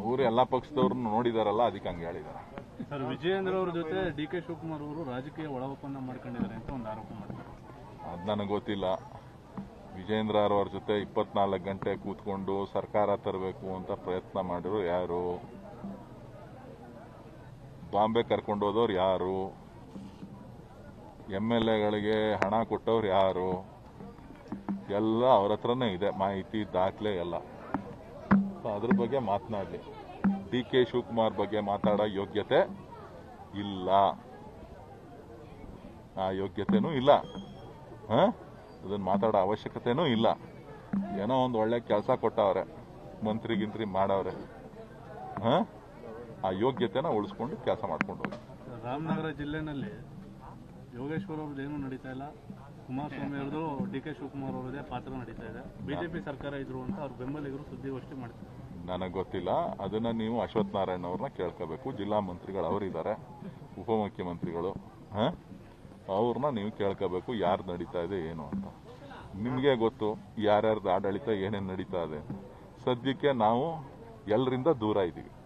ಅವರು ಎಲ್ಲ ಪಕ್ಷದವ್ರನ್ನ ನೋಡಿದಾರಲ್ಲ ಅದಕ್ಕೆ ಹಂಗೆ ಹೇಳಿದ್ದಾರೆ ಸರ್ ವಿಜಯೇಂದ್ರ ಅವ್ರ ಜೊತೆ ಡಿ ಕೆ ಶಿವಕುಮಾರ್ ಅವರು ರಾಜಕೀಯ ಒಳ ಒಪ್ಪಂದ ಮಾಡ್ಕೊಂಡಿದ್ದಾರೆ ಅಂತ ಒಂದು ಆರೋಪ ಮಾಡಿದ್ದಾರೆ ಅದು ನನಗೆ ಗೊತ್ತಿಲ್ಲ ವಿಜೇಂದ್ರ ಅವ್ರ ಜೊತೆ ಇಪ್ಪತ್ನಾಲ್ಕು ಗಂಟೆ ಕೂತ್ಕೊಂಡು ಸರ್ಕಾರ ತರಬೇಕು ಅಂತ ಪ್ರಯತ್ನ ಮಾಡಿದ್ರು ಯಾರು ಬಾಂಬೆ ಕರ್ಕೊಂಡು ಹೋದವ್ರು ಯಾರು ಎಮ್ ಎಲ್ ಎಗಳಿಗೆ ಹಣ ಕೊಟ್ಟವ್ರು ಯಾರು ಎಲ್ಲ ಅವ್ರ ಹತ್ರನೇ ಇದೆ ಮಾಹಿತಿ ದಾಖಲೆ ಎಲ್ಲ ಸೊ ಅದ್ರ ಬಗ್ಗೆ ಮಾತನಾಡಲಿ ಡಿ ಕೆ ಶಿವಕುಮಾರ್ ಬಗ್ಗೆ ಮಾತಾಡೋ ಯೋಗ್ಯತೆ ಇಲ್ಲ ಆ ಯೋಗ್ಯತೆನೂ ಇಲ್ಲ ಹ? ಅದನ್ನ ಮಾತಾಡೋ ಅವಶ್ಯಕತೆನೂ ಇಲ್ಲ ಏನೋ ಒಂದು ಒಳ್ಳೆ ಕೆಲಸ ಕೊಟ್ಟವ್ರೆ ಮಂತ್ರಿ ಗಿಂತ್ರಿ ಮಾಡವ್ರೆ ಹ? ಆ ಯೋಗ್ಯತೆನ ಉಳಿಸ್ಕೊಂಡು ಕೆಲಸ ಮಾಡ್ಕೊಂಡು ಹೋಗಿ ರಾಮನಗರ ಜಿಲ್ಲೆನಲ್ಲಿ ಯೋಗೇಶ್ವರ್ ಅವ್ರದ್ದು ಏನೂ ನಡೀತಾ ಇಲ್ಲ ಕುಮಾರಸ್ವಾಮಿ ಅವ್ರದ್ದು ಡಿ ಕೆ ಶಿವಕುಮಾರ್ ಅವರದೇ ಪಾತ್ರ ನಡೀತಾ ಇದೆ ಬಿಜೆಪಿ ಸರ್ಕಾರ ಇದ್ರು ಅಂತ ಅವ್ರ ಬೆಂಬಲಿಗರು ಸುದ್ದಿಗೋಷ್ಠಿ ಮಾಡ್ತಾರೆ ನನಗೆ ಗೊತ್ತಿಲ್ಲ ಅದನ್ನ ನೀವು ಅಶ್ವಥ್ ನಾರಾಯಣ ಅವ್ರನ್ನ ಕೇಳ್ಕೋಬೇಕು ಜಿಲ್ಲಾ ಮಂತ್ರಿಗಳು ಅವರಿದ್ದಾರೆ ಉಪಮುಖ್ಯಮಂತ್ರಿಗಳು ಹ? ಅವ್ರನ್ನ ನೀವು ಕೇಳ್ಕೋಬೇಕು ಯಾರು ನಡೀತಾ ಇದೆ ಏನು ಅಂತ ನಿಮಗೆ ಗೊತ್ತು ಯಾರ್ಯಾರ್ದು ಆಡಳಿತ ಏನೇನು ನಡೀತಾ ಇದೆ ಸದ್ಯಕ್ಕೆ ನಾವು ಎಲ್ಲರಿಂದ ದೂರ ಇದ್ದೀವಿ